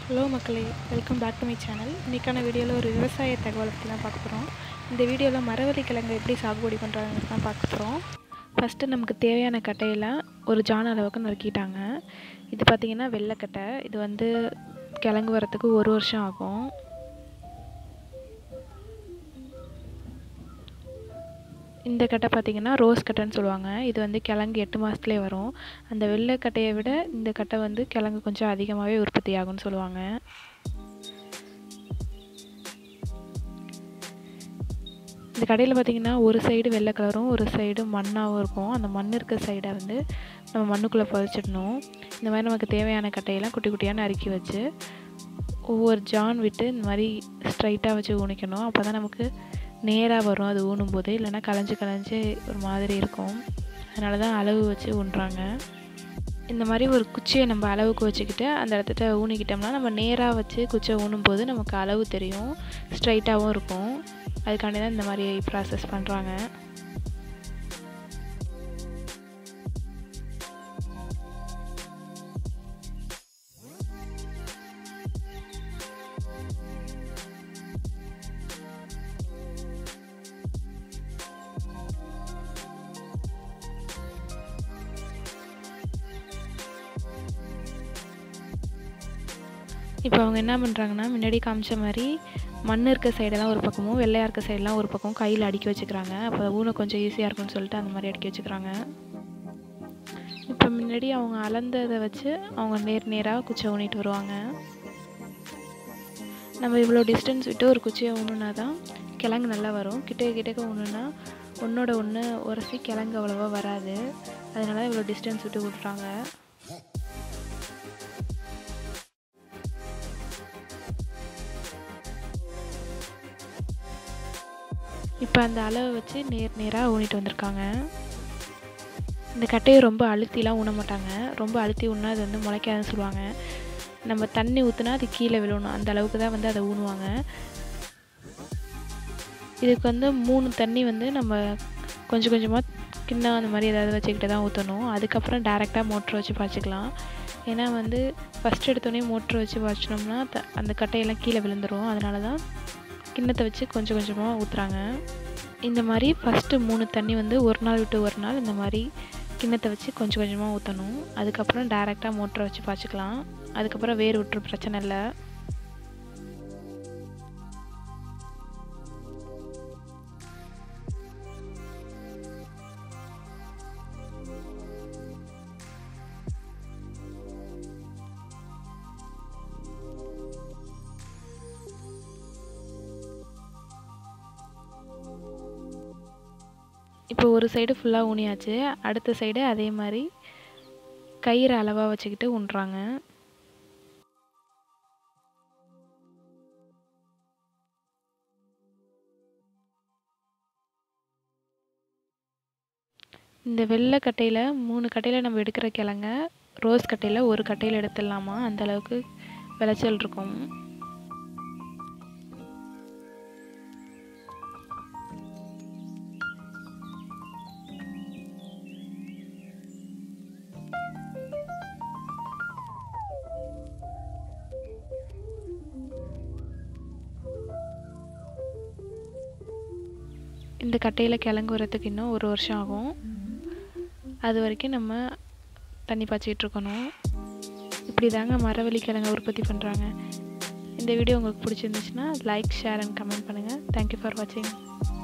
hello மக்களே welcome back to my channel இன்றைக்கான வீடியோவில் ஒரு விவசாய தகவலை பற்றி தான் பார்க்க போகிறோம் இந்த வீடியோவில் மரவள்ளி கிழங்கு எப்படி சாகுபடி பண்ணுறாங்கன்னு தான் பார்க்க போகிறோம் ஃபஸ்ட்டு நமக்கு தேவையான கட்டையெல்லாம் ஒரு ஜான் அளவுக்கு நறுக்கிட்டாங்க இது பார்த்திங்கன்னா வெள்ளைக்கட்டை இது வந்து கிழங்கு வரத்துக்கு ஒரு வருஷம் ஆகும் இந்த கட்டை பார்த்திங்கன்னா ரோஸ் கட்டைன்னு சொல்லுவாங்க இது வந்து கிழங்கு எட்டு மாதத்துலேயே வரும் அந்த வெள்ளை கட்டையை விட இந்த கட்டை வந்து கிழங்கு கொஞ்சம் அதிகமாகவே உற்பத்தி ஆகும்னு சொல்லுவாங்க இந்த கடையில் பார்த்திங்கன்னா ஒரு சைடு வெள்ளை கலரும் ஒரு சைடு மண்ணாகவும் இருக்கும் அந்த மண் இருக்க சைடை வந்து நம்ம மண்ணுக்குள்ளே புதைச்சிடணும் இந்த மாதிரி நமக்கு தேவையான கட்டையெல்லாம் குட்டி குட்டியாக நறுக்கி வச்சு ஒவ்வொரு ஜான் விட்டு இந்த மாதிரி ஸ்ட்ரைட்டாக வச்சு ஊனிக்கணும் அப்போ தான் நமக்கு நேராக வரும் அது ஊனும் போது இல்லைன்னா கலைஞ்சு கலைஞ்சு ஒரு மாதிரி இருக்கும் அதனால தான் அளவு வச்சு ஊன்றாங்க இந்த மாதிரி ஒரு குச்சியை நம்ம அளவுக்கு வச்சுக்கிட்டு அந்த இடத்துல ஊனிக்கிட்டோம்னா நம்ம நேராக வச்சு குச்சியை ஊனும் போது நமக்கு அளவு தெரியும் ஸ்ட்ரைட்டாகவும் இருக்கும் அதுக்காண்டி தான் இந்த மாதிரி ப்ராசஸ் பண்ணுறாங்க இப்போ அவங்க என்ன பண்ணுறாங்கன்னா முன்னாடி காமிச்ச மாதிரி மண் இருக்க சைடெல்லாம் ஒரு பக்கமும் வெள்ளையாக இருக்க சைடெலாம் ஒரு பக்கம் கையில் அடுக்கி வச்சுக்கிறாங்க அப்போ ஊனை கொஞ்சம் ஈஸியாக இருக்கும்னு சொல்லிட்டு அந்த மாதிரி அடுக்கி வச்சுக்கிறாங்க இப்போ முன்னாடி அவங்க அளந்ததை வச்சு அவங்க நேர் நேராக குச்சியை ஊனிட்டு வருவாங்க நம்ம இவ்வளோ டிஸ்டன்ஸ் விட்டு ஒரு குச்சியை ஊனுனா தான் கிழங்கு நல்லா வரும் கிட்டே கிட்டக்க ஊனுனா ஒன்றோட ஒன்று உரசி கிழங்கு அவ்வளோவா வராது அதனால தான் இவ்வளோ டிஸ்டன்ஸ் விட்டு விட்றாங்க இப்போ அந்த அளவை வச்சு நேர் நேராக ஊனிட்டு வந்திருக்காங்க இந்த கட்டையை ரொம்ப அழுத்திலாம் ஊன மாட்டாங்க ரொம்ப அழுத்தி ஊனா அது வந்து முளைக்காதுன்னு சொல்லுவாங்க நம்ம தண்ணி ஊற்றுனா அது கீழே விழணும் அந்த அளவுக்கு தான் வந்து அதை ஊனுவாங்க இதுக்கு வந்து மூணு தண்ணி வந்து நம்ம கொஞ்சம் கொஞ்சமாக கிண்ணம் அந்த மாதிரி ஏதாவது வச்சுக்கிட்டு தான் ஊற்றணும் அதுக்கப்புறம் டேரெக்டாக மோட்ரு வச்சு பாய்ச்சிக்கலாம் ஏன்னா வந்து ஃபஸ்ட் எடுத்தோடனே மோட்ரு வச்சு பாய்ச்சினோம்னா த அந்த கட்டையெல்லாம் கீழே விழுந்துடும் அதனால தான் கிண்ணத்தை வச்சு கொஞ்சம் கொஞ்சமாக ஊற்றுறாங்க இந்த மாதிரி ஃபஸ்ட்டு மூணு தண்ணி வந்து ஒரு நாள் விட்டு ஒரு நாள் இந்த மாதிரி கிண்ணத்தை வச்சு கொஞ்சம் கொஞ்சமாக ஊற்றணும் அதுக்கப்புறம் டேரெக்டாக மோட்டரை வச்சு பாய்ச்சிக்கலாம் அதுக்கப்புறம் வேர் விட்டுரு பிரச்சனை இல்லை இப்போ ஒரு சைடு ஃபுல்லாக ஊனியாச்சு அடுத்த சைடு அதே மாதிரி கயிறு அளவாக வச்சுக்கிட்டு ஊன்றாங்க இந்த வெள்ளை கட்டையில் மூணு கட்டையில் நம்ம எடுக்கிற கிழங்க ரோஸ் கட்டையில் ஒரு கட்டையில் எடுத்துடலாமா அந்த அளவுக்கு விளைச்சல் இருக்கும் இந்த கட்டையில் கிழங்கு வரத்துக்கு இன்னும் ஒரு வருஷம் ஆகும் அது வரைக்கும் நம்ம தண்ணி பாய்ச்சிக்கிட்டு இருக்கணும் இப்படி தாங்க மரவள்ளி கிழங்கு உற்பத்தி பண்ணுறாங்க இந்த வீடியோ உங்களுக்கு பிடிச்சிருந்துச்சுன்னா லைக் ஷேர் அண்ட் கமெண்ட் பண்ணுங்கள் தேங்க்யூ ஃபார் வாட்சிங்